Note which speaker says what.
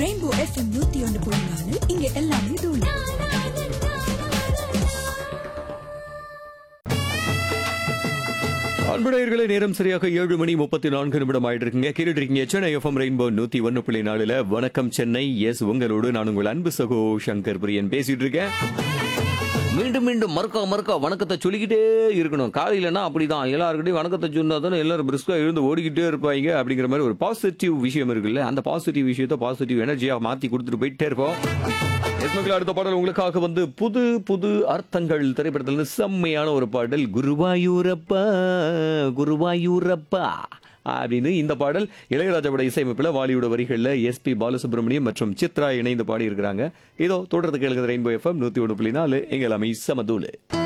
Speaker 1: rainbow FM நூத்தி ஒன்று புள்ளி நாலு இங்க எல்லாமே தூளு
Speaker 2: அன்புடையர்களே நேரம் சரியாக ஏழு மணி முப்பத்தி நான்கு நிமிடம் ஆயிட்டு இருக்குங்க கேட்டுட்டு இருக்கீங்க சென்னை எஃப்எம் ரெயின்போ நூத்தி ஒன்னு புள்ளி நாலுல வணக்கம் சென்னை எஸ் உங்களோடு நான் உங்கள் அன்பு சகோ சங்கர் பிரியன் பேசிட்டு இருக்கேன் மீண்டும் மீண்டும் மறுக்கா மறுக்கா வணக்கத்தை சொல்லிக்கிட்டே இருக்கணும் காலையிலனா அப்படிதான் எல்லாருக்கிட்டையும் வணக்கத்தை சொன்னா தானே எல்லாரும் பிரிஸ்கா எழுந்து ஓடிக்கிட்டே இருப்பாங்க அப்படிங்கிற மாதிரி ஒரு பாசிட்டிவ் விஷயம் இருக்குல்ல அந்த பாசிட்டிவ் விஷயத்தை பாசிட்டிவ் எனர்ஜியா மாத்தி கொடுத்துட்டு போயிட்டே இருப்போம் எஸ் மக்கள் அடுத்த பாடல் உங்களுக்காக வந்து புது புது அர்த்தங்கள் திரைப்படத்துல செம்மையான ஒரு பாடல் குருவாயூரப்பா குருவாயூரப்பா அப்படின்னு இந்த பாடல் இளையராஜாவோட இசையமைப்பில் வாலியோட வரிகளில் எஸ்பி பாலசுப்ரமணியம் மற்றும் சித்ரா இணைந்து பாடி இருக்கிறாங்க இதோ தொடர்ந்து கேளுங்க ரெயின்போ எஃப்எம் நூத்தி ஒன்று புள்ளி நாலு எங்கள் அமை சமதூலு